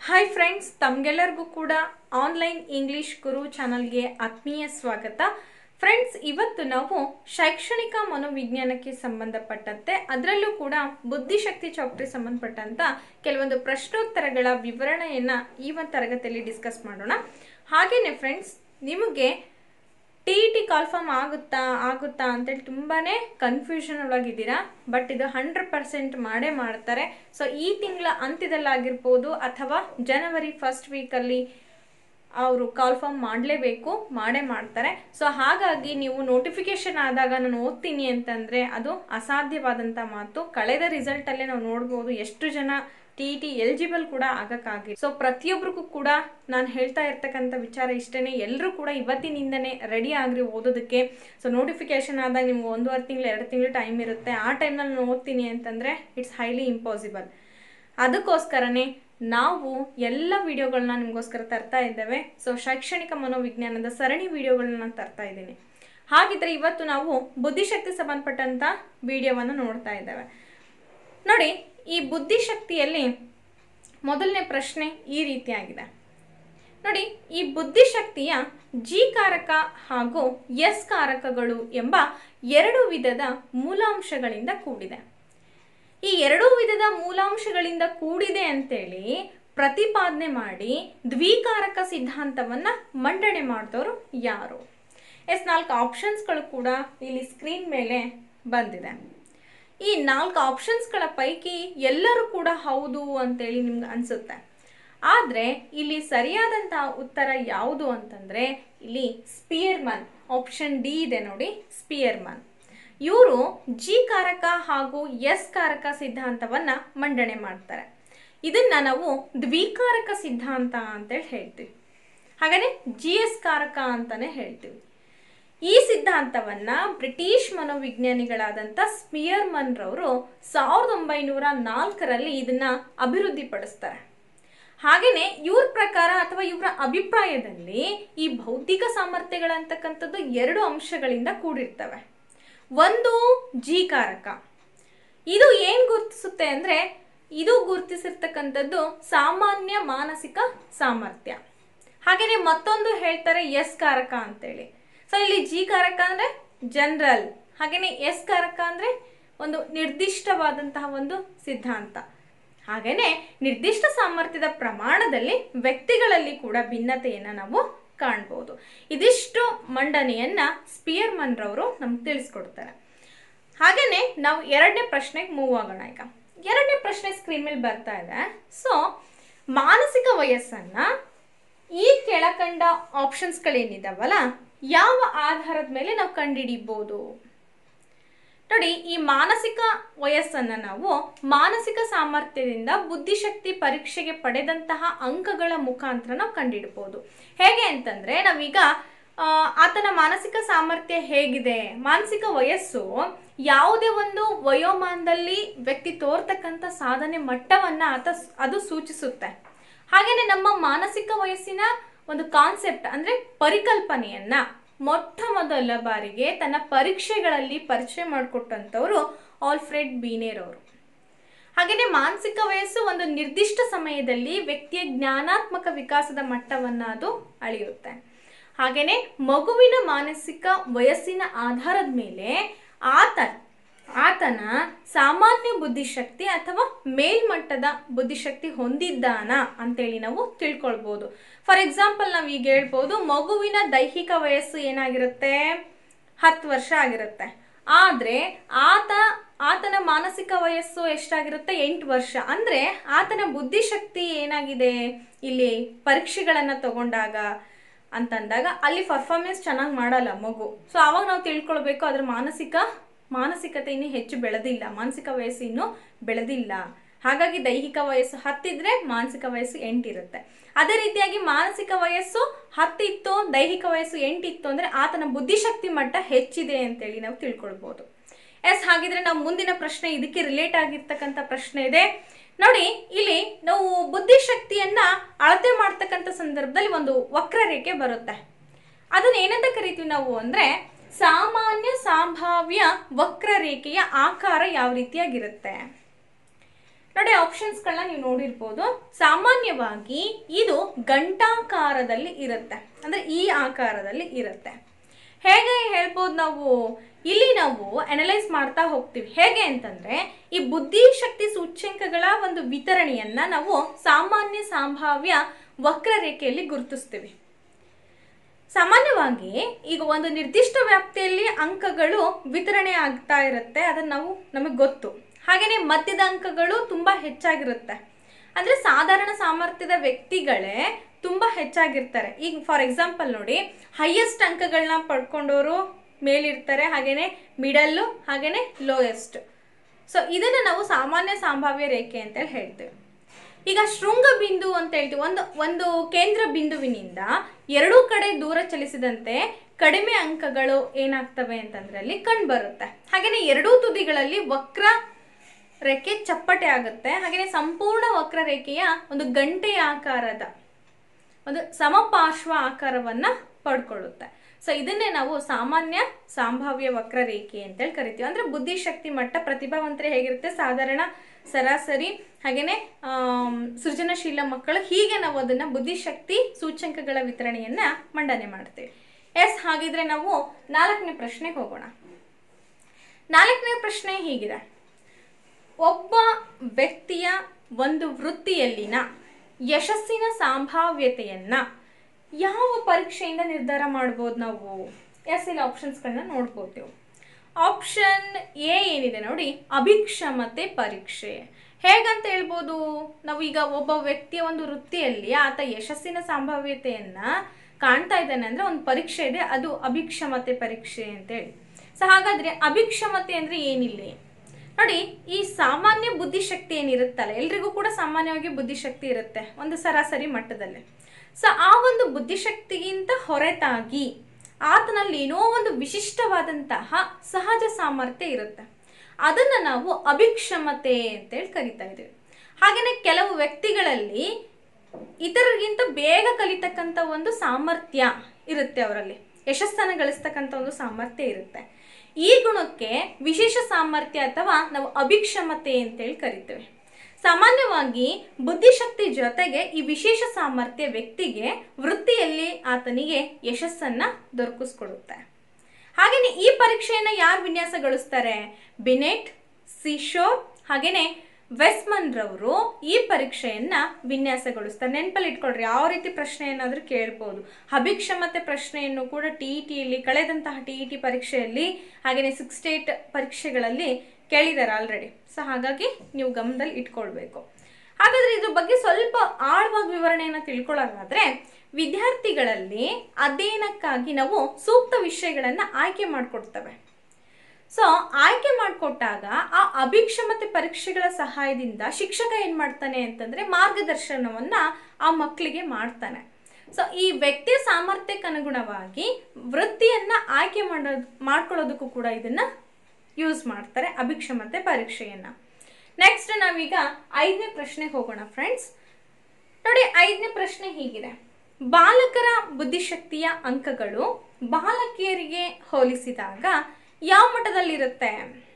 hi friends ತಮಗೆಲ್ಲರಿಗೂ ಕೂಡ online English ಗುರು ಚಾನಲ್ಗೆ ಆತ್ಮೀಯ ಸ್ವಾಗತ ಫ್ರೆಂಡ್ಸ್ ಇವತ್ತು ನಾವು ಶೈಕ್ಷಣಿಕ ಮನೋವಿಜ್ಞಾನಕ್ಕೆ ಸಂಬಂಧಪಟ್ಟಂತೆ ಅದರಲ್ಲೂ ಕೂಡ ಬುದ್ಧಿಶಕ್ತಿ ಚಾಪ್ಟರ್ ಸಂಬಂಧಪಟ್ಟಂತ ಕೆಲವೊಂದು ಪ್ರಶ್ನೋತ್ತರಗಳ ವಿವರಣೆಯನ್ನ ಈ ಒಂದು ತರಗತಿಯಲ್ಲಿ ಡಿಸ್ಕಸ್ ಮಾಡೋಣ ಹಾಗೇನೆ ಫ್ರೆಂಡ್ಸ್ ನಿಮಗೆ ಟಿ ಇ ಟಿ ಕಾಲ್ಫಾರ್ಮ್ ಆಗುತ್ತಾ ಆಗುತ್ತಾ ಅಂತೇಳಿ ತುಂಬಾ ಕನ್ಫ್ಯೂಷನ್ ಒಳಗಿದ್ದೀರಾ ಬಟ್ ಇದು ಹಂಡ್ರೆಡ್ ಪರ್ಸೆಂಟ್ ಮಾಡೇ ಮಾಡ್ತಾರೆ ಸೊ ಈ ತಿಂಗಳ ಅಂತ್ಯದಲ್ಲಾಗಿರ್ಬೋದು ಅಥವಾ ಜನವರಿ ಫಸ್ಟ್ ವೀಕಲ್ಲಿ ಅವರು ಕಾಲ್ಫಾರ್ಮ್ ಮಾಡಲೇಬೇಕು ಮಾಡೇ ಮಾಡ್ತಾರೆ ಸೊ ಹಾಗಾಗಿ ನೀವು ನೋಟಿಫಿಕೇಶನ್ ಆದಾಗ ನಾನು ಓದ್ತೀನಿ ಅಂತಂದರೆ ಅದು ಅಸಾಧ್ಯವಾದಂಥ ಮಾತು ಕಳೆದ ರಿಸಲ್ಟಲ್ಲೇ ನಾವು ನೋಡ್ಬೋದು ಎಷ್ಟು ಜನ ಟಿ ಇ ಟಿ ಎಲಿಜಿಬಲ್ ಕೂಡ ಆಗಕ್ಕಾಗಿ ಸೊ ಪ್ರತಿಯೊಬ್ಬರಿಗೂ ಕೂಡ ನಾನು ಹೇಳ್ತಾ ಇರ್ತಕ್ಕಂಥ ವಿಚಾರ ಇಷ್ಟೇ ಎಲ್ಲರೂ ಕೂಡ ಇವತ್ತಿನಿಂದನೇ ರೆಡಿ ಆಗ್ರಿ ಓದೋದಕ್ಕೆ ಸೊ ನೋಟಿಫಿಕೇಶನ್ ಆದಾಗ ನಿಮ್ಗೆ ಒಂದೂವರೆ ತಿಂಗಳು ಎರಡು ತಿಂಗಳು ಟೈಮ್ ಇರುತ್ತೆ ಆ ಟೈಮ್ನಲ್ಲಿ ನಾನು ಓದ್ತೀನಿ ಅಂತಂದರೆ ಇಟ್ಸ್ ಹೈಲಿ ಇಂಪಾಸಿಬಲ್ ಅದಕ್ಕೋಸ್ಕರನೇ ನಾವು ಎಲ್ಲ ವಿಡಿಯೋಗಳನ್ನ ನಿಮಗೋಸ್ಕರ ತರ್ತಾ ಇದ್ದೇವೆ ಸೊ ಶೈಕ್ಷಣಿಕ ಮನೋವಿಜ್ಞಾನದ ಸರಣಿ ವಿಡಿಯೋಗಳನ್ನ ನಾನು ತರ್ತಾ ಇದ್ದೀನಿ ಹಾಗಿದ್ರೆ ಇವತ್ತು ನಾವು ಬುದ್ಧಿಶಕ್ತಿ ಸಂಬಂಧಪಟ್ಟಂತ ವಿಡಿಯೋವನ್ನು ನೋಡ್ತಾ ಇದ್ದೇವೆ ನೋಡಿ ಈ ಬುದ್ಧಿಶಕ್ತಿಯಲ್ಲಿ ಮೊದಲನೇ ಪ್ರಶ್ನೆ ಈ ರೀತಿಯಾಗಿದೆ ನೋಡಿ ಈ ಬುದ್ಧಿಶಕ್ತಿಯ ಜಿ ಕಾರಕ ಹಾಗೂ ಎಸ್ ಕಾರಕಗಳು ಎಂಬ ಎರಡು ವಿಧದ ಮೂಲಾಂಶಗಳಿಂದ ಕೂಡಿದೆ ಈ ಎರಡೂ ವಿಧದ ಮೂಲಾಂಶಗಳಿಂದ ಕೂಡಿದೆ ಅಂತೇಳಿ ಪ್ರತಿಪಾದನೆ ಮಾಡಿ ದ್ವಿಕಾರಕ ಸಿದ್ಧಾಂತವನ್ನ ಮಂಡನೆ ಮಾಡಿದವರು ಯಾರು ಎಸ್ ನಾಲ್ಕು ಆಪ್ಷನ್ಸ್ಗಳು ಕೂಡ ಇಲ್ಲಿ ಸ್ಕ್ರೀನ್ ಮೇಲೆ ಬಂದಿದೆ ಈ ನಾಲ್ಕು ಆಪ್ಷನ್ಸ್ಗಳ ಪೈಕಿ ಎಲ್ಲರೂ ಕೂಡ ಹೌದು ಅಂತೇಳಿ ನಿಮ್ಗೆ ಅನಿಸುತ್ತೆ ಆದರೆ ಇಲ್ಲಿ ಸರಿಯಾದಂತಹ ಉತ್ತರ ಯಾವುದು ಅಂತಂದರೆ ಇಲ್ಲಿ ಸ್ಪಿಯರ್ಮನ್ ಆಪ್ಷನ್ ಡಿ ಇದೆ ನೋಡಿ ಸ್ಪಿಯರ್ಮನ್ ಇವರು ಜಿ ಕಾರಕ ಹಾಗೂ ಎಸ್ ಕಾರಕ ಸಿದ್ಧಾಂತವನ್ನ ಮಂಡನೆ ಮಾಡ್ತಾರೆ ಇದನ್ನ ನಾವು ದ್ವಿಕಾರಕ ಸಿದ್ಧಾಂತ ಅಂತೇಳಿ ಹೇಳ್ತೀವಿ ಹಾಗಾದ್ರೆ ಜಿ ಎಸ್ ಕಾರಕ ಅಂತಾನೆ ಹೇಳ್ತೀವಿ ಈ ಸಿದ್ಧಾಂತವನ್ನ ಬ್ರಿಟಿಷ್ ಮನೋವಿಜ್ಞಾನಿಗಳಾದಂಥ ಸ್ಪಿಯರ್ಮನ್ ರವರು ಸಾವಿರದ ಒಂಬೈನೂರ ನಾಲ್ಕರಲ್ಲಿ ಇದನ್ನ ಅಭಿವೃದ್ಧಿಪಡಿಸ್ತಾರೆ ಹಾಗೇನೆ ಇವ್ರ ಪ್ರಕಾರ ಅಥವಾ ಇವರ ಅಭಿಪ್ರಾಯದಲ್ಲಿ ಈ ಬೌದ್ಧಿಕ ಸಾಮರ್ಥ್ಯಗಳಂತಕ್ಕಂಥದ್ದು ಎರಡು ಅಂಶಗಳಿಂದ ಕೂಡಿರ್ತವೆ ಒಂದು ಜಿ ಕಾರಕ ಇದು ಏನ್ ಗುರುತಿಸುತ್ತೆ ಅಂದ್ರೆ ಇದು ಗುರುತಿಸಿರ್ತಕ್ಕಂಥದ್ದು ಸಾಮಾನ್ಯ ಮಾನಸಿಕ ಸಾಮರ್ಥ್ಯ ಹಾಗೇನೆ ಮತ್ತೊಂದು ಹೇಳ್ತಾರೆ ಎಸ್ ಕಾರಕ ಅಂತೇಳಿ ಸೊ ಇಲ್ಲಿ ಜಿ ಕಾರಕ ಅಂದ್ರೆ ಜನರಲ್ ಹಾಗೇನೆ ಎಸ್ ಕಾರಕ ಅಂದ್ರೆ ಒಂದು ನಿರ್ದಿಷ್ಟವಾದಂತಹ ಒಂದು ಸಿದ್ಧಾಂತ ಹಾಗೇನೆ ನಿರ್ದಿಷ್ಟ ಸಾಮರ್ಥ್ಯದ ಪ್ರಮಾಣದಲ್ಲಿ ವ್ಯಕ್ತಿಗಳಲ್ಲಿ ಕೂಡ ಭಿನ್ನತೆಯನ್ನು ನಾವು ಕಾಣ್ಬೋದು ಇದಿಷ್ಟು ಮಂಡನೆಯನ್ನ ಸ್ಪಿಯರ್ಮನ್ ರವರು ನಮ್ಗೆ ತಿಳಿಸ್ಕೊಡ್ತಾರೆ ಹಾಗೇನೆ ನಾವು ಎರಡನೇ ಪ್ರಶ್ನೆಗೆ ಮೂವ್ ಆಗೋಣ ಈಗ ಎರಡನೇ ಪ್ರಶ್ನೆ ಸ್ಕ್ರೀನ್ ಮೇಲೆ ಬರ್ತಾ ಇದೆ ಸೊ ಮಾನಸಿಕ ವಯಸ್ಸನ್ನ ಈ ಕೆಳಕಂಡ ಆಪ್ಷನ್ಸ್ಗಳೇನಿದಾವಲ್ಲ ಯಾವ ಆಧಾರದ ಮೇಲೆ ನಾವು ಕಂಡುಹಿಡಿಬೋದು ನೋಡಿ ಈ ಮಾನಸಿಕ ವಯಸ್ಸನ್ನು ನಾವು ಮಾನಸಿಕ ಸಾಮರ್ಥ್ಯದಿಂದ ಬುದ್ಧಿಶಕ್ತಿ ಪರೀಕ್ಷೆಗೆ ಪಡೆದಂತಹ ಅಂಕಗಳ ಮುಖಾಂತರ ನಾವು ಕಂಡುಹಿಡ್ಬೋದು ಹೇಗೆ ಅಂತಂದ್ರೆ ನಾವೀಗ ಆತನ ಮಾನಸಿಕ ಸಾಮರ್ಥ್ಯ ಹೇಗಿದೆ ಮಾನಸಿಕ ವಯಸ್ಸು ಯಾವುದೇ ಒಂದು ವಯೋಮಾನದಲ್ಲಿ ವ್ಯಕ್ತಿ ತೋರ್ತಕ್ಕಂಥ ಸಾಧನೆ ಮಟ್ಟವನ್ನ ಆತ ಅದು ಸೂಚಿಸುತ್ತೆ ಹಾಗೇನೆ ನಮ್ಮ ಮಾನಸಿಕ ವಯಸ್ಸಿನ ಒಂದು ಕಾನ್ಸೆಪ್ಟ್ ಅಂದ್ರೆ ಪರಿಕಲ್ಪನೆಯನ್ನ ಮೊಟ್ಟ ಮೊದಲ ಬಾರಿಗೆ ತನ್ನ ಪರೀಕ್ಷೆಗಳಲ್ಲಿ ಪರಿಚಯ ಮಾಡಿಕೊಟ್ಟಂಥವ್ರು ಆಲ್ಫ್ರೆಡ್ ಬೀನೇರ್ ಅವರು ಹಾಗೆಯೇ ಮಾನಸಿಕ ವಯಸ್ಸು ಒಂದು ನಿರ್ದಿಷ್ಟ ಸಮಯದಲ್ಲಿ ವ್ಯಕ್ತಿಯ ಜ್ಞಾನಾತ್ಮಕ ವಿಕಾಸದ ಮಟ್ಟವನ್ನು ಅದು ಅಳೆಯುತ್ತೆ ಹಾಗೆಯೇ ಮಗುವಿನ ಮಾನಸಿಕ ವಯಸ್ಸಿನ ಆಧಾರದ ಮೇಲೆ ಆತ ಆತನ ಸಾಮಾನ್ಯ ಬುದ್ಧಿಶಕ್ತಿ ಅಥವಾ ಮೇಲ್ಮಟ್ಟದ ಬುದ್ಧಿಶಕ್ತಿ ಹೊಂದಿದ್ದಾನ ಅಂತೇಳಿ ನಾವು ತಿಳ್ಕೊಳ್ಬೋದು ಫಾರ್ ಎಕ್ಸಾಂಪಲ್ ನಾವು ಈಗ ಹೇಳ್ಬೋದು ಮಗುವಿನ ದೈಹಿಕ ವಯಸ್ಸು ಏನಾಗಿರುತ್ತೆ ಹತ್ತು ವರ್ಷ ಆಗಿರುತ್ತೆ ಆದರೆ ಆತ ಆತನ ಮಾನಸಿಕ ವಯಸ್ಸು ಎಷ್ಟಾಗಿರುತ್ತೆ ಎಂಟು ವರ್ಷ ಅಂದರೆ ಆತನ ಬುದ್ಧಿಶಕ್ತಿ ಏನಾಗಿದೆ ಇಲ್ಲಿ ಪರೀಕ್ಷೆಗಳನ್ನು ತಗೊಂಡಾಗ ಅಂತಂದಾಗ ಅಲ್ಲಿ ಪರ್ಫಾರ್ಮೆನ್ಸ್ ಚೆನ್ನಾಗಿ ಮಾಡಲ್ಲ ಮಗು ಸೊ ಆವಾಗ ನಾವು ತಿಳ್ಕೊಳ್ಬೇಕು ಅದ್ರ ಮಾನಸಿಕ ಮಾನಸಿಕತೆ ಇನ್ನೂ ಹೆಚ್ಚು ಬೆಳೆದಿಲ್ಲ ಮಾನಸಿಕ ವಯಸ್ಸು ಇನ್ನೂ ಬೆಳೆದಿಲ್ಲ ಹಾಗಾಗಿ ದೈಹಿಕ ವಯಸ್ಸು ಹತ್ತಿದ್ರೆ ಮಾನಸಿಕ ವಯಸ್ಸು ಎಂಟಿರುತ್ತೆ ಅದೇ ರೀತಿಯಾಗಿ ಮಾನಸಿಕ ವಯಸ್ಸು ಹತ್ತಿತ್ತು ದೈಹಿಕ ವಯಸ್ಸು ಎಂಟಿತ್ತು ಅಂದರೆ ಆತನ ಬುದ್ಧಿಶಕ್ತಿ ಮಟ್ಟ ಹೆಚ್ಚಿದೆ ಅಂತೇಳಿ ನಾವು ತಿಳ್ಕೊಳ್ಬೋದು ಎಸ್ ಹಾಗಿದ್ರೆ ನಾವು ಮುಂದಿನ ಪ್ರಶ್ನೆ ಇದಕ್ಕೆ ರಿಲೇಟ್ ಆಗಿರ್ತಕ್ಕಂಥ ಪ್ರಶ್ನೆ ಇದೆ ನೋಡಿ ಇಲ್ಲಿ ನಾವು ಬುದ್ಧಿಶಕ್ತಿಯನ್ನ ಅಳತೆ ಮಾಡ್ತಕ್ಕಂಥ ಸಂದರ್ಭದಲ್ಲಿ ಒಂದು ವಕ್ರರೇಖೆ ಬರುತ್ತೆ ಅದನ್ನ ಏನಂತ ಕರಿತೀವಿ ನಾವು ಅಂದ್ರೆ ಸಾಮಾನ್ಯ ಸಂಭಾವ್ಯ ವಕ್ರರೇಖೆಯ ಆಕಾರ ಯಾವ ರೀತಿಯಾಗಿರುತ್ತೆ ನೋಡಿ ಆಪ್ಷನ್ಸ್ಗಳನ್ನ ನೀವು ನೋಡಿರ್ಬೋದು ಸಾಮಾನ್ಯವಾಗಿ ಇದು ಗಂಟಾಕಾರದಲ್ಲಿ ಇರುತ್ತೆ ಅಂದರೆ ಈ ಆಕಾರದಲ್ಲಿ ಇರುತ್ತೆ ಹೇಗೆ ಹೇಳ್ಬೋದು ನಾವು ಇಲ್ಲಿ ನಾವು ಅನಲೈಸ್ ಮಾಡ್ತಾ ಹೋಗ್ತೀವಿ ಹೇಗೆ ಅಂತಂದ್ರೆ ಈ ಬುದ್ಧಿಶಕ್ತಿ ಸೂಚ್ಯಂಕಗಳ ಒಂದು ವಿತರಣೆಯನ್ನ ನಾವು ಸಾಮಾನ್ಯ ಸಂಭಾವ್ಯ ವಕ್ರರೇಖೆಯಲ್ಲಿ ಗುರುತಿಸ್ತೀವಿ ಸಾಮಾನ್ಯವಾಗಿ ಈಗ ಒಂದು ನಿರ್ದಿಷ್ಟ ವ್ಯಾಪ್ತಿಯಲ್ಲಿ ಅಂಕಗಳು ವಿತರಣೆ ಆಗ್ತಾ ಇರುತ್ತೆ ಅದನ್ನು ನಾವು ನಮಗೆ ಗೊತ್ತು ಹಾಗೆಯೇ ಮಧ್ಯದ ಅಂಕಗಳು ತುಂಬ ಹೆಚ್ಚಾಗಿರುತ್ತೆ ಅಂದರೆ ಸಾಧಾರಣ ಸಾಮರ್ಥ್ಯದ ವ್ಯಕ್ತಿಗಳೇ ತುಂಬ ಹೆಚ್ಚಾಗಿರ್ತಾರೆ ಈಗ ಫಾರ್ ಎಕ್ಸಾಂಪಲ್ ನೋಡಿ ಹೈಯೆಸ್ಟ್ ಅಂಕಗಳನ್ನ ಪಡ್ಕೊಂಡವರು ಮೇಲಿರ್ತಾರೆ ಹಾಗೆಯೇ ಮಿಡಲ್ಲು ಹಾಗೆಯೇ ಲೋಯೆಸ್ಟ್ ಸೊ ಇದನ್ನು ನಾವು ಸಾಮಾನ್ಯ ಸಂಭಾವ್ಯ ರೇಖೆ ಅಂತೇಳಿ ಹೇಳ್ತೇವೆ ಈಗ ಶೃಂಗ ಬಿಂದು ಅಂತ ಹೇಳ್ತೀವಿ ಒಂದು ಒಂದು ಕೇಂದ್ರ ಬಿಂದುವಿನಿಂದ ಎರಡೂ ಕಡೆ ದೂರ ಚಲಿಸಿದಂತೆ ಕಡಿಮೆ ಅಂಕಗಳು ಏನಾಗ್ತವೆ ಅಂತಂದ್ರೆ ಅಲ್ಲಿ ಕಂಡುಬರುತ್ತೆ ಹಾಗೆಯೇ ಎರಡೂ ತುದಿಗಳಲ್ಲಿ ವಕ್ರ ರೇಖೆ ಚಪ್ಪಟೆ ಆಗುತ್ತೆ ಹಾಗೆಯೇ ಸಂಪೂರ್ಣ ವಕ್ರರೇಖೆಯ ಒಂದು ಗಂಟೆಯ ಆಕಾರದ ಒಂದು ಸಮಪಾರ್ಶ್ವ ಆಕಾರವನ್ನ ಪಡ್ಕೊಳ್ಳುತ್ತೆ ಸೊ ಇದನ್ನೇ ನಾವು ಸಾಮಾನ್ಯ ಸಂಭಾವ್ಯ ವಕ್ರರೇಖೆ ಅಂತೇಳಿ ಕರಿತೀವಿ ಅಂದ್ರೆ ಬುದ್ಧಿಶಕ್ತಿ ಮಟ್ಟ ಪ್ರತಿಭಾವಂತರೇ ಹೇಗಿರುತ್ತೆ ಸಾಧಾರಣ ಸರಾಸರಿ ಹಾಗೇನೆ ಆಮ್, ಸೃಜನಶೀಲ ಮಕ್ಕಳು ಹೀಗೆ ನಾವು ಅದನ್ನ ಬುದ್ಧಿಶಕ್ತಿ ಸೂಚ್ಯಂಕಗಳ ವಿತರಣೆಯನ್ನ ಮಂಡನೆ ಮಾಡ್ತೇವೆ ಎಸ್ ಹಾಗಿದ್ರೆ ನಾವು ನಾಲ್ಕನೇ ಪ್ರಶ್ನೆಗೆ ಹೋಗೋಣ ನಾಲ್ಕನೇ ಪ್ರಶ್ನೆ ಹೀಗಿದೆ ಒಬ್ಬ ವ್ಯಕ್ತಿಯ ಒಂದು ವೃತ್ತಿಯಲ್ಲಿನ ಯಶಸ್ಸಿನ ಸಂಭಾವ್ಯತೆಯನ್ನ ಯಾವ ಪರೀಕ್ಷೆಯಿಂದ ನಿರ್ಧಾರ ಮಾಡ್ಬೋದು ನಾವು ಎಸ್ ಇಲ್ಲಿ ಆಪ್ಷನ್ಸ್ಗಳನ್ನ ನೋಡ್ಕೋತೇವೆ ಆಪ್ಷನ್ ಎ ಏನಿದೆ ನೋಡಿ ಅಭಿಕ್ಷಮತೆ ಪರೀಕ್ಷೆ ಹೇಗಂತ ಹೇಳ್ಬೋದು ನಾವು ಈಗ ಒಬ್ಬ ವ್ಯಕ್ತಿಯ ಒಂದು ವೃತ್ತಿಯಲ್ಲಿ ಆತ ಯಶಸ್ಸಿನ ಸಂಭಾವ್ಯತೆಯನ್ನ ಕಾಣ್ತಾ ಇದ್ದಾನೆ ಅಂದ್ರೆ ಒಂದು ಪರೀಕ್ಷೆ ಇದೆ ಅದು ಅಭಿಕ್ಷಮತೆ ಪರೀಕ್ಷೆ ಅಂತೇಳಿ ಸೊ ಹಾಗಾದ್ರೆ ಅಭಿಕ್ಷಮತೆ ಅಂದ್ರೆ ಏನಿಲ್ಲ ನೋಡಿ ಈ ಸಾಮಾನ್ಯ ಬುದ್ಧಿಶಕ್ತಿ ಏನಿರುತ್ತಲ್ಲ ಎಲ್ರಿಗೂ ಕೂಡ ಸಾಮಾನ್ಯವಾಗಿ ಬುದ್ಧಿಶಕ್ತಿ ಇರುತ್ತೆ ಒಂದು ಸರಾಸರಿ ಮಟ್ಟದಲ್ಲಿ ಸೊ ಆ ಒಂದು ಬುದ್ಧಿಶಕ್ತಿಗಿಂತ ಹೊರತಾಗಿ ಆತನಲ್ಲಿ ಏನೋ ಒಂದು ವಿಶಿಷ್ಟವಾದಂತಹ ಸಹಜ ಸಾಮರ್ಥ್ಯ ಇರುತ್ತೆ ಅದನ್ನ ನಾವು ಅಭಿಕ್ಷಮತೆ ಅಂತೇಳಿ ಕರಿತಾ ಇದ್ದೀವಿ ಹಾಗೆಯೇ ಕೆಲವು ವ್ಯಕ್ತಿಗಳಲ್ಲಿ ಇತರರಿಗಿಂತ ಬೇಗ ಕಲಿತಕ್ಕಂಥ ಒಂದು ಸಾಮರ್ಥ್ಯ ಇರುತ್ತೆ ಅವರಲ್ಲಿ ಯಶಸ್ಸನ್ನು ಗಳಿಸ್ತಕ್ಕಂಥ ಒಂದು ಸಾಮರ್ಥ್ಯ ಇರುತ್ತೆ ಈ ಗುಣಕ್ಕೆ ವಿಶೇಷ ಸಾಮರ್ಥ್ಯ ಅಥವಾ ನಾವು ಅಭಿಕ್ಷಮತೆ ಅಂತೇಳಿ ಕರಿತೇವೆ ಸಾಮಾನ್ಯವಾಗಿ ಬುದ್ಧಿಶಕ್ತಿ ಜೊತೆಗೆ ಈ ವಿಶೇಷ ಸಾಮರ್ಥ್ಯ ವ್ಯಕ್ತಿಗೆ ವೃತ್ತಿಯಲ್ಲಿ ಆತನಿಗೆ ಯಶಸ್ಸನ್ನ ದೊರಕಿಸ್ಕೊಡುತ್ತೆ ಹಾಗೆಯೇ ಈ ಪರೀಕ್ಷೆಯನ್ನ ಯಾರು ವಿನ್ಯಾಸಗೊಳಿಸ್ತಾರೆ ಬಿನೆಟ್ ಸಿಶೋರ್ ಹಾಗೆಯೇ ವೆಸ್ಮನ್ ರವರು ಈ ಪರೀಕ್ಷೆಯನ್ನ ವಿನ್ಯಾಸಗೊಳಿಸ್ತಾರೆ ನೆನಪಲ್ಲಿ ಇಟ್ಕೊಳ್ರಿ ಯಾವ ರೀತಿ ಪ್ರಶ್ನೆ ಏನಾದರೂ ಕೇಳ್ಬೋದು ಅಭಿಕ್ಷಮತೆ ಪ್ರಶ್ನೆಯನ್ನು ಕೂಡ ಟಿ ಇ ಟಿಯಲ್ಲಿ ಕಳೆದಂತಹ ಟಿ ಇ ಟಿ ಪರೀಕ್ಷೆಯಲ್ಲಿ ಹಾಗೆಯೇ ಸಿಕ್ಸ್ ಏಟ್ ಪರೀಕ್ಷೆಗಳಲ್ಲಿ ಕೇಳಿದ್ದಾರೆ ಆಲ್ರೆಡಿ ಸೊ ಹಾಗಾಗಿ ನೀವು ಗಮನದಲ್ಲಿ ಇಟ್ಕೊಳ್ಬೇಕು ಹಾಗಾದ್ರೆ ಇದ್ರ ಬಗ್ಗೆ ಸ್ವಲ್ಪ ಆಳವಾಗಿ ವಿವರಣೆಯನ್ನು ತಿಳ್ಕೊಳ್ಳೋದಾದ್ರೆ ವಿದ್ಯಾರ್ಥಿಗಳಲ್ಲಿ ಅಧ್ಯಯನಕ್ಕಾಗಿ ನಾವು ಸೂಕ್ತ ವಿಷಯಗಳನ್ನು ಆಯ್ಕೆ ಮಾಡಿಕೊಡ್ತವೆ ಸೊ ಆಯ್ಕೆ ಮಾಡಿಕೊಟ್ಟಾಗ ಆ ಅಭಿಕ್ಷಮತೆ ಪರೀಕ್ಷೆಗಳ ಸಹಾಯದಿಂದ ಶಿಕ್ಷಕ ಏನು ಮಾಡ್ತಾನೆ ಅಂತಂದ್ರೆ ಮಾರ್ಗದರ್ಶನವನ್ನ ಆ ಮಕ್ಕಳಿಗೆ ಮಾಡ್ತಾನೆ ಸೊ ಈ ವ್ಯಕ್ತಿಯ ಸಾಮರ್ಥ್ಯಕ್ಕೆ ಅನುಗುಣವಾಗಿ ವೃತ್ತಿಯನ್ನ ಆಯ್ಕೆ ಮಾಡೋದು ಮಾಡ್ಕೊಳ್ಳೋದಕ್ಕೂ ಕೂಡ ಇದನ್ನ ಯೂಸ್ ಮಾಡ್ತಾರೆ ಅಭಿಕ್ಷಮತೆ ಪರೀಕ್ಷೆಯನ್ನ ನೆಕ್ಸ್ಟ್ ನಾವೀಗ ಐದನೇ ಪ್ರಶ್ನೆಗೆ ಹೋಗೋಣ ಫ್ರೆಂಡ್ಸ್ ನೋಡಿ ಐದನೇ ಪ್ರಶ್ನೆ ಹೀಗಿದೆ ಬಾಲಕರ ಬುದ್ಧಿಶಕ್ತಿಯ ಅಂಕಗಳು ಬಾಲಕಿಯರಿಗೆ ಹೋಲಿಸಿದಾಗ ಯಾವ ಮಟ್ಟದಲ್ಲಿರುತ್ತೆ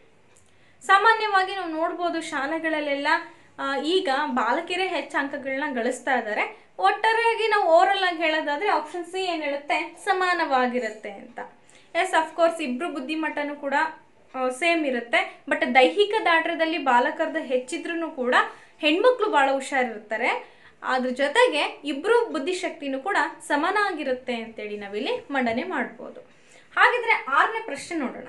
ಸಾಮಾನ್ಯವಾಗಿ ನಾವು ನೋಡ್ಬೋದು ಶಾಲೆಗಳಲ್ಲೆಲ್ಲ ಆ, ಈಗ ಬಾಲಕಿಯರೇ ಹೆಚ್ಚು ಅಂಕಗಳನ್ನ ಗಳಿಸ್ತಾ ಇದ್ದಾರೆ ಒಟ್ಟಾರೆಯಾಗಿ ನಾವು ಓರಲ್ ಆಗಿ ಹೇಳೋದಾದ್ರೆ ಆಪ್ಷನ್ ಸಿ ಏನು ಹೇಳುತ್ತೆ ಸಮಾನವಾಗಿರುತ್ತೆ ಅಂತ ಎಸ್ ಅಫ್ಕೋರ್ಸ್ ಇಬ್ರು ಬುದ್ಧಿಮಟ್ಟನೂ ಕೂಡ ಸೇಮ್ ಇರುತ್ತೆ ಬಟ್ ದೈಹಿಕ ದಾಡ್ರದಲ್ಲಿ ಬಾಲಕರದ್ದು ಹೆಚ್ಚಿದ್ರೂ ಕೂಡ ಹೆಣ್ಮಕ್ಳು ಭಾಳ ಹುಷಾರಿರ್ತಾರೆ ಅದ್ರ ಜೊತೆಗೆ ಇಬ್ರು ಬುದ್ಧಿಶಕ್ತಿನೂ ಕೂಡ ಸಮನಾಗಿರುತ್ತೆ ಅಂತೇಳಿ ನಾವಿಲ್ಲಿ ಮಂಡನೆ ಮಾಡ್ಬೋದು ಹಾಗಿದ್ರೆ ಆರನೇ ಪ್ರಶ್ನೆ ನೋಡೋಣ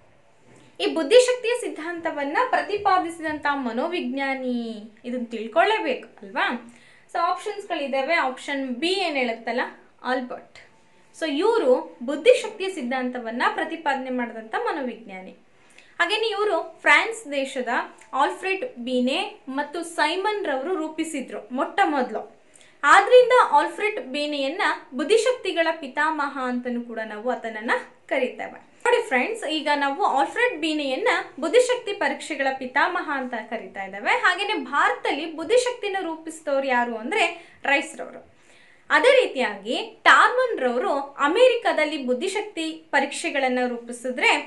ಈ ಬುದ್ಧಿಶಕ್ತಿಯ ಸಿದ್ಧಾಂತವನ್ನ ಪ್ರತಿಪಾದಿಸಿದಂತ ಮನೋವಿಜ್ಞಾನಿ ಇದನ್ನ ತಿಳ್ಕೊಳ್ಳೇಬೇಕು ಅಲ್ವಾ ಸೊ ಆಪ್ಷನ್ಸ್ಗಳಿದ್ದಾವೆ ಆಪ್ಷನ್ ಬಿ ಏನು ಹೇಳುತ್ತಲ್ಲ ಆಲ್ಬರ್ಟ್ ಸೊ ಇವರು ಬುದ್ಧಿಶಕ್ತಿಯ ಸಿದ್ಧಾಂತವನ್ನ ಪ್ರತಿಪಾದನೆ ಮಾಡಿದಂಥ ಮನೋವಿಜ್ಞಾನಿ ಹಾಗೇನೆ ಇವರು ಫ್ರಾನ್ಸ್ ದೇಶದ ಆಲ್ಫ್ರೆಡ್ ಬೀನೆ ಮತ್ತು ಸೈಮನ್ ರವರು ರೂಪಿಸಿದ್ರು ಮೊಟ್ಟ ಮೊದಲು ಆದ್ರಿಂದ ಆಲ್ಫ್ರೆಡ್ ಬೇನೆಯನ್ನ ಬುದ್ಧಿಶಕ್ತಿಗಳ ಪಿತಾಮಹ ಅಂತಲೂ ಕೂಡ ನಾವು ಆತನನ್ನ ಕರೀತೇವೆ ನೋಡಿ ಫ್ರೆಂಡ್ಸ್ ಈಗ ನಾವು ಆಲ್ಫ್ರೆಡ್ ಬೀನೆಯನ್ನ ಬುದ್ಧಿಶಕ್ತಿ ಪರೀಕ್ಷೆಗಳ ಪಿತಾಮಹ ಅಂತ ಕರಿತಾ ಇದ್ದಾವೆ ಹಾಗೇನೆ ಭಾರತದಲ್ಲಿ ಬುದ್ಧಿಶಕ್ತಿನ ರೂಪಿಸಿದವರು ಯಾರು ಅಂದ್ರೆ ರೈಸ್ ರವರು ಅದೇ ರೀತಿಯಾಗಿ ಟಾರ್ಮನ್ ರವರು ಅಮೆರಿಕದಲ್ಲಿ ಬುದ್ಧಿಶಕ್ತಿ ಪರೀಕ್ಷೆಗಳನ್ನು ರೂಪಿಸಿದ್ರೆ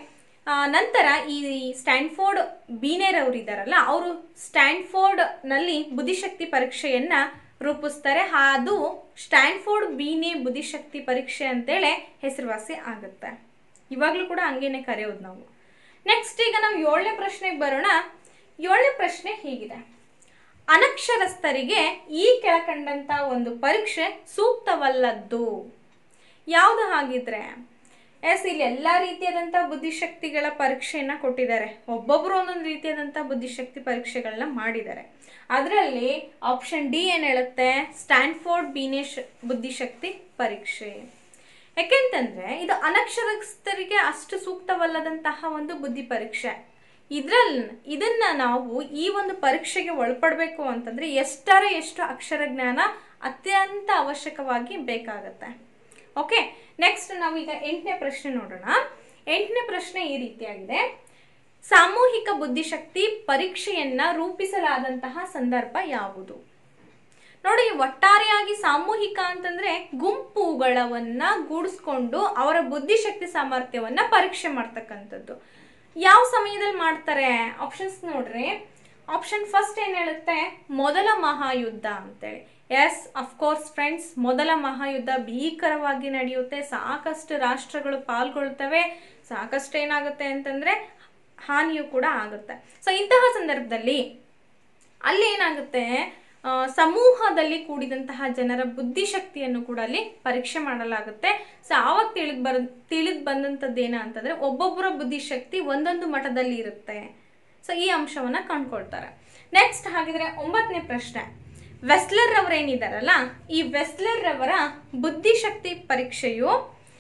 ಆ, ನಂತರ ಈ ಸ್ಟ್ಯಾನ್ಫೋರ್ಡ್ ಬೀನೇರ್ ಅವರು ಇದ್ದಾರಲ್ಲ ಅವರು ಸ್ಟ್ಯಾನ್ಫೋರ್ಡ್ನಲ್ಲಿ ಬುದ್ಧಿಶಕ್ತಿ ಪರೀಕ್ಷೆಯನ್ನ ರೂಪಿಸ್ತಾರೆ ಅದು ಸ್ಟ್ಯಾನ್ಫೋರ್ಡ್ ಬೀನೆ ಬುದ್ಧಿಶಕ್ತಿ ಪರೀಕ್ಷೆ ಅಂತೇಳಿ ಹೆಸರುವಾಸಿ ಆಗುತ್ತೆ ಇವಾಗಲೂ ಕೂಡ ಹಂಗೇನೆ ಕರೆಯೋದು ನಾವು ನೆಕ್ಸ್ಟ್ ಈಗ ನಾವು ಏಳನೇ ಪ್ರಶ್ನೆಗೆ ಬರೋಣ ಏಳನೇ ಪ್ರಶ್ನೆ ಹೀಗಿದೆ ಅನಕ್ಷರಸ್ಥರಿಗೆ ಈ ಕೆಳಕಂಡಂತ ಒಂದು ಪರೀಕ್ಷೆ ಸೂಕ್ತವಲ್ಲದ್ದು ಯಾವುದು ಹಾಗಿದ್ರೆ ಎಸ್ ಇಲ್ಲಿ ಎಲ್ಲ ರೀತಿಯಾದಂಥ ಬುದ್ಧಿಶಕ್ತಿಗಳ ಪರೀಕ್ಷೆಯನ್ನ ಕೊಟ್ಟಿದ್ದಾರೆ ಒಬ್ಬೊಬ್ಬರು ಒಂದೊಂದು ರೀತಿಯಾದಂಥ ಬುದ್ಧಿಶಕ್ತಿ ಪರೀಕ್ಷೆಗಳನ್ನ ಮಾಡಿದ್ದಾರೆ ಅದರಲ್ಲಿ ಆಪ್ಷನ್ ಡಿ ಏನು ಹೇಳುತ್ತೆ ಸ್ಟ್ಯಾನ್ಫೋರ್ಡ್ ಬೀನೇಶ್ ಬುದ್ಧಿಶಕ್ತಿ ಪರೀಕ್ಷೆ ಯಾಕೆಂತಂದ್ರೆ ಇದು ಅನಕ್ಷರಸ್ಥರಿಗೆ ಅಷ್ಟು ಸೂಕ್ತವಲ್ಲದಂತಹ ಒಂದು ಬುದ್ಧಿ ಪರೀಕ್ಷೆ ಇದ್ರಲ್ಲಿ ಇದನ್ನ ನಾವು ಈ ಒಂದು ಪರೀಕ್ಷೆಗೆ ಒಳಪಡಬೇಕು ಅಂತಂದ್ರೆ ಎಷ್ಟರ ಎಷ್ಟು ಅಕ್ಷರ ಜ್ಞಾನ ಅತ್ಯಂತ ಅವಶ್ಯಕವಾಗಿ ಬೇಕಾಗತ್ತೆ ಓಕೆ ನೆಕ್ಸ್ಟ್ ನಾವು ಈಗ ಎಂಟನೇ ಪ್ರಶ್ನೆ ನೋಡೋಣ ಎಂಟನೇ ಪ್ರಶ್ನೆ ಈ ರೀತಿಯಾಗಿದೆ ಸಾಮೂಹಿಕ ಬುದ್ಧಿಶಕ್ತಿ ಪರೀಕ್ಷೆಯನ್ನ ರೂಪಿಸಲಾದಂತಹ ಸಂದರ್ಭ ಯಾವುದು ನೋಡಿ ಒಟ್ಟಾರೆಯಾಗಿ ಸಾಮೂಹಿಕ ಅಂತಂದ್ರೆ ಗುಂಪುಗಳವನ್ನ ಗೂಡಿಸ್ಕೊಂಡು ಅವರ ಬುದ್ಧಿಶಕ್ತಿ ಸಾಮರ್ಥ್ಯವನ್ನ ಪರೀಕ್ಷೆ ಮಾಡ್ತಕ್ಕಂಥದ್ದು ಯಾವ ಸಮಯದಲ್ಲಿ ಮಾಡ್ತಾರೆ ಆಪ್ಷನ್ಸ್ ನೋಡ್ರಿ ಆಪ್ಷನ್ ಫಸ್ಟ್ ಏನ್ ಹೇಳುತ್ತೆ ಮೊದಲ ಮಹಾಯುದ್ಧ ಅಂತೇಳಿ ಎಸ್ ಅಫ್ಕೋರ್ಸ್ ಫ್ರೆಂಡ್ಸ್ ಮೊದಲ ಮಹಾಯುದ್ಧ ಭೀಕರವಾಗಿ ನಡೆಯುತ್ತೆ ಸಾಕಷ್ಟು ರಾಷ್ಟ್ರಗಳು ಪಾಲ್ಗೊಳ್ತವೆ ಸಾಕಷ್ಟು ಏನಾಗುತ್ತೆ ಅಂತಂದ್ರೆ ಹಾನಿಯು ಕೂಡ ಆಗುತ್ತೆ ಸೊ ಇಂತಹ ಸಂದರ್ಭದಲ್ಲಿ ಅಲ್ಲಿ ಏನಾಗುತ್ತೆ ಆ, ಸಮೂಹದಲ್ಲಿ ಕೂಡಿದಂತಹ ಜನರ ಬುದ್ಧಿಶಕ್ತಿಯನ್ನು ಕೂಡ ಅಲ್ಲಿ ಪರೀಕ್ಷೆ ಮಾಡಲಾಗುತ್ತೆ ಸೊ ಆವಾಗ ತಿಳಿದ್ ಬರ ತಿಳಿದ್ ಬಂದಂಥದ್ದು ಏನ ಅಂತಂದ್ರೆ ಒಬ್ಬೊಬ್ಬರ ಬುದ್ಧಿಶಕ್ತಿ ಒಂದೊಂದು ಮಠದಲ್ಲಿ ಇರುತ್ತೆ ಸೊ ಈ ಅಂಶವನ್ನ ಕಂಡ್ಕೊಳ್ತಾರೆ ನೆಕ್ಸ್ಟ್ ಹಾಗಿದ್ರೆ ಒಂಬತ್ತನೇ ಪ್ರಶ್ನೆ ವೆಸ್ಲರ್ ರವರ ಏನಿದಾರಲ್ಲ ಈ ವೆಸ್ಲರ್ ರವರ ಬುದ್ಧಿಶಕ್ತಿ ಪರೀಕ್ಷೆಯು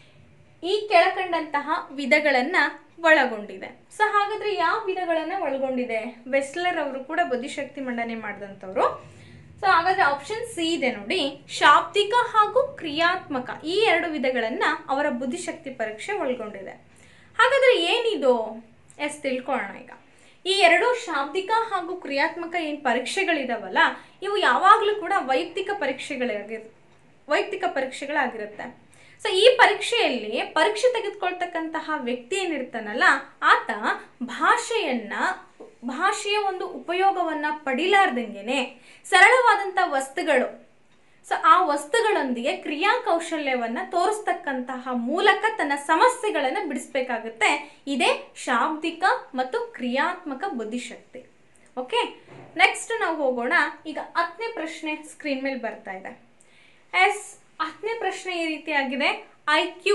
ಈ ಕೆಳಕಂಡಂತಹ ವಿಧಗಳನ್ನ ಒಳಗೊಂಡಿದೆ ಸೊ ಹಾಗಾದ್ರೆ ಯಾವ ವಿಧಗಳನ್ನ ಒಳಗೊಂಡಿದೆ ವೆಸ್ಲರ್ ಅವರು ಕೂಡ ಬುದ್ಧಿಶಕ್ತಿ ಮಂಡನೆ ಮಾಡಿದಂಥವ್ರು ಸೊ ಹಾಗಾದ್ರೆ ಆಪ್ಷನ್ ಸಿ ಇದೆ ನೋಡಿ ಶಾಬ್ದಿಕ ಹಾಗೂ ಕ್ರಿಯಾತ್ಮಕ ಈ ಎರಡು ವಿಧಗಳನ್ನ ಅವರ ಬುದ್ಧಿಶಕ್ತಿ ಪರೀಕ್ಷೆ ಒಳಗೊಂಡಿದೆ ಹಾಗಾದ್ರೆ ಏನಿದು ಎಸ್ ತಿಳ್ಕೊಳ್ಳೋಣ ಈಗ ಈ ಎರಡು ಶಾಬ್ದಿಕ ಹಾಗೂ ಕ್ರಿಯಾತ್ಮಕ ಏನು ಪರೀಕ್ಷೆಗಳಿದಾವಲ್ಲ ಇವು ಯಾವಾಗಲೂ ಕೂಡ ವೈಯಕ್ತಿಕ ಪರೀಕ್ಷೆಗಳಾಗಿರ್ ವೈಯಕ್ತಿಕ ಪರೀಕ್ಷೆಗಳಾಗಿರುತ್ತೆ ಸೊ ಈ ಪರೀಕ್ಷೆಯಲ್ಲಿ ಪರೀಕ್ಷೆ ತೆಗೆದುಕೊಳ್ತಕ್ಕಂತಹ ವ್ಯಕ್ತಿ ಏನಿರ್ತಾನಲ್ಲ ಆತ ಭಾಷೆಯನ್ನ ಭಾಷೆಯ ಒಂದು ಉಪಯೋಗವನ್ನ ಪಡಿಲಾರ್ದಂಗೆನೆ ಸರಳವಾದಂಥ ವಸ್ತುಗಳು ಸೊ ಆ ವಸ್ತುಗಳೊಂದಿಗೆ ಕ್ರಿಯಾ ಕೌಶಲ್ಯವನ್ನ ತೋರಿಸ್ತಕ್ಕಂತಹ ಮೂಲಕ ತನ್ನ ಸಮಸ್ಯೆಗಳನ್ನು ಬಿಡಿಸ್ಬೇಕಾಗುತ್ತೆ ಇದೇ ಶಾಬ್ದಿಕ ಮತ್ತು ಕ್ರಿಯಾತ್ಮಕ ಬುದ್ಧಿಶಕ್ತಿ ಓಕೆ ನೆಕ್ಸ್ಟ್ ನಾವು ಹೋಗೋಣ ಈಗ ಹತ್ತನೇ ಪ್ರಶ್ನೆ ಸ್ಕ್ರೀನ್ ಮೇಲೆ ಬರ್ತಾ ಇದೆ ಎಸ್ ಹತ್ತನೇ ಪ್ರಶ್ನೆ ಈ ರೀತಿಯಾಗಿದೆ ಐ ಕ್ಯೂ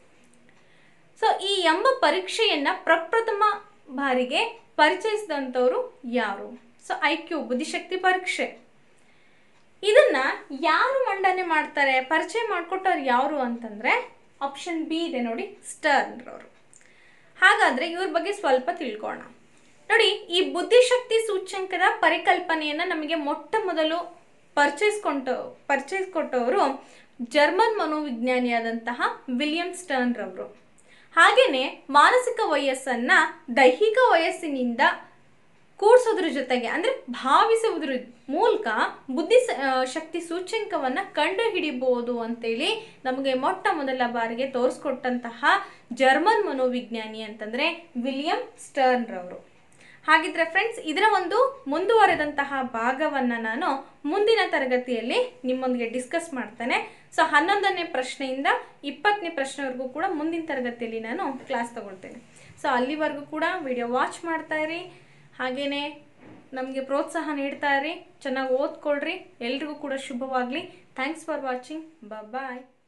ಸೊ ಈ ಎಂಬ ಪರೀಕ್ಷೆಯನ್ನ ಪ್ರಪ್ರಥಮ ಬಾರಿಗೆ ಪರಿಚಯಿಸಿದಂಥವ್ರು ಯಾರು ಸೊ ಐ ಕ್ಯೂ ಬುದ್ಧಿಶಕ್ತಿ ಪರೀಕ್ಷೆ ಇದನ್ನ ಯಾರು ಮಂಡನೆ ಮಾಡ್ತಾರೆ ಪರಿಚಯ ಮಾಡಿಕೊಟ್ಟವ್ರು ಯಾರು ಅಂತಂದ್ರೆ ಆಪ್ಷನ್ ಬಿ ಇದೆ ನೋಡಿ ಸ್ಟರ್ನ್ ರವರು ಹಾಗಾದ್ರೆ ಇವ್ರ ಬಗ್ಗೆ ಸ್ವಲ್ಪ ತಿಳ್ಕೋಣ ನೋಡಿ ಈ ಬುದ್ಧಿಶಕ್ತಿ ಸೂಚ್ಯಂಕದ ಪರಿಕಲ್ಪನೆಯನ್ನ ನಮಗೆ ಮೊಟ್ಟ ಮೊದಲು ಪರಿಚಯಿಸ್ಕೊಂಡ ಪರಿಚಯಿಸ್ಕೊಟ್ಟವರು ಜರ್ಮನ್ ಮನೋವಿಜ್ಞಾನಿಯಾದಂತಹ ವಿಲಿಯಂ ಸ್ಟರ್ನ್ ರವರು ಹಾಗೇನೆ ಮಾನಸಿಕ ವಯಸ್ಸನ್ನ ದೈಹಿಕ ವಯಸ್ಸಿನಿಂದ ಕೂಡ್ಸೋದ್ರ ಜೊತೆಗೆ ಅಂದ್ರೆ ಭಾವಿಸುವುದ್ರ ಮೂಲಕ ಬುದ್ಧಿ ಸ- ಆ, ಶಕ್ತಿ ಸೂಚ್ಯಂಕವನ್ನ ಕಂಡು ಹಿಡಿಬಹುದು ಅಂತೇಳಿ ನಮಗೆ ಮೊಟ್ಟ ಮೊದಲ ಬಾರಿಗೆ ತೋರಿಸ್ಕೊಟ್ಟಂತಹ ಜರ್ಮನ್ ಮನೋವಿಜ್ಞಾನಿ ಅಂತಂದ್ರೆ ವಿಲಿಯಂ ಸ್ಟರ್ನ್ ರವರು ಹಾಗಿದ್ರೆ ಫ್ರೆಂಡ್ಸ್ ಇದರ ಒಂದು ಮುಂದುವರೆದಂತಹ ಭಾಗವನ್ನ ನಾನು ಮುಂದಿನ ತರಗತಿಯಲ್ಲಿ ನಿಮ್ಮೊಂದಿಗೆ ಡಿಸ್ಕಸ್ ಮಾಡ್ತೇನೆ ಸೊ ಹನ್ನೊಂದನೇ ಪ್ರಶ್ನೆಯಿಂದ ಇಪ್ಪತ್ತನೇ ಪ್ರಶ್ನೆವರೆಗೂ ಕೂಡ ಮುಂದಿನ ತರಗತಿಯಲ್ಲಿ ನಾನು ಕ್ಲಾಸ್ ತಗೊಳ್ತೇನೆ ಸೊ ಅಲ್ಲಿವರೆಗೂ ಕೂಡ ವಿಡಿಯೋ ವಾಚ್ ಮಾಡ್ತಾ ಇರಿ ಹಾಗೇನೆ ನಮಗೆ ಪ್ರೋತ್ಸಾಹ ನೀಡ್ತಾ ಇರಿ ಚೆನ್ನಾಗಿ ಓದ್ಕೊಳ್ರಿ ಎಲ್ರಿಗೂ ಕೂಡ ಶುಭವಾಗಲಿ ಥ್ಯಾಂಕ್ಸ್ ಫಾರ್ ವಾಚಿಂಗ್ ಬಾಯ್